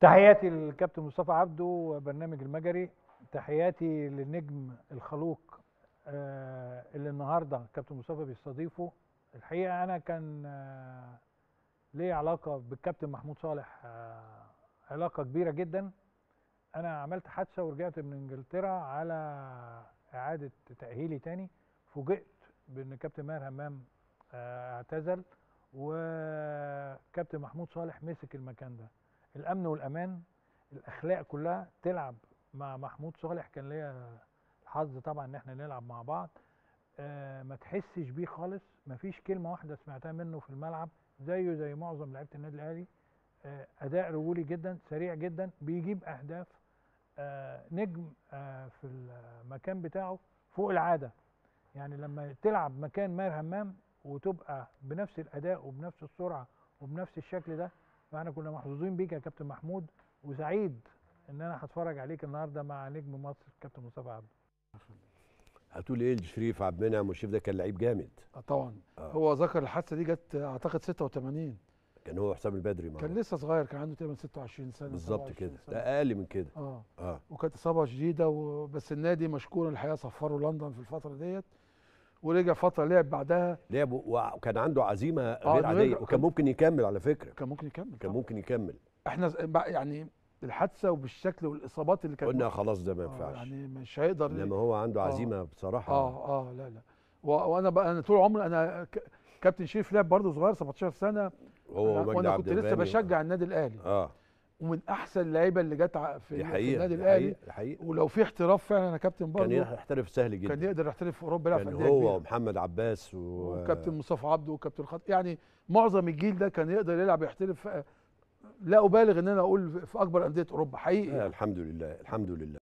تحياتي للكابتن مصطفى عبده وبرنامج المجري تحياتي للنجم الخلوق آه، اللي النهارده كابتن مصطفى بيستضيفه الحقيقه انا كان آه، ليا علاقه بالكابتن محمود صالح آه، علاقه كبيره جدا انا عملت حادثه ورجعت من انجلترا على اعاده تاهيلي تاني فوجئت بان كابتن ماهر همام آه، اعتزل وكابتن محمود صالح مسك المكان ده الامن والامان الاخلاق كلها تلعب مع محمود صالح كان ليا الحظ طبعا ان احنا نلعب مع بعض آه ما تحسش بيه خالص ما فيش كلمه واحده سمعتها منه في الملعب زيه زي معظم لعيبه النادي الاهلي آه اداء رجولي جدا سريع جدا بيجيب اهداف آه نجم آه في المكان بتاعه فوق العاده يعني لما تلعب مكان ماهر همام وتبقى بنفس الاداء وبنفس السرعه وبنفس الشكل ده فاحنا كنا محظوظين بيك يا كابتن محمود وسعيد ان انا هتفرج عليك النهارده مع نجم مصر كابتن مصطفى عبده هتقول ايه لشريف عبد المنعم والشريف ده كان لعيب جامد آه طبعا آه. هو ذكر الحادثه دي جت اعتقد 86 كان هو حسام البدري معاه كان لسه صغير كان عنده تقريبا 26 سنه بالظبط 27 كده سنة. لا اقل من كده اه اه وكانت اصابه شديده و... بس النادي مشكورا الحقيقه صفروا لندن في الفتره ديت ورجع فتره لعب بعدها لعب و- وكان عنده عزيمه آه، غير إنه عاديه يرجع. وكان كان- ممكن يكمل على فكره كان ممكن يكمل كان طبعاً. ممكن يكمل احنا ز- بقى- يعني الحادثه وبالشكل والاصابات اللي كانت قلنا خلاص ده ما آه ينفعش يعني مش هيقدر انما هو عنده آه. عزيمه بصراحه اه اه لا لا و... وانا بقى انا طول عمري انا ك... كابتن شريف لعب برضه صغير 17 سنه هو أنا- ومجدي وانا عبد كنت لسه الغني. بشجع النادي الاهلي اه ومن احسن اللعيبه اللي جت ع- في, دي في حقيقه النادي دي الاهلي حقيقه دي حقيقه ولو في احتراف فعلا يا كابتن كان برضه يحترف سهل جدا كان يقدر يحترف في اوروبا يلعب في كان انديه هو كبيره ومحمد عباس و... وكابتن مصطفى عبده وكابتن خط يعني معظم الجيل ده كان يقدر يلعب يحترف لا ابالغ ان انا اقول في اكبر انديه اوروبا حقيقي آه الحمد لله الحمد لله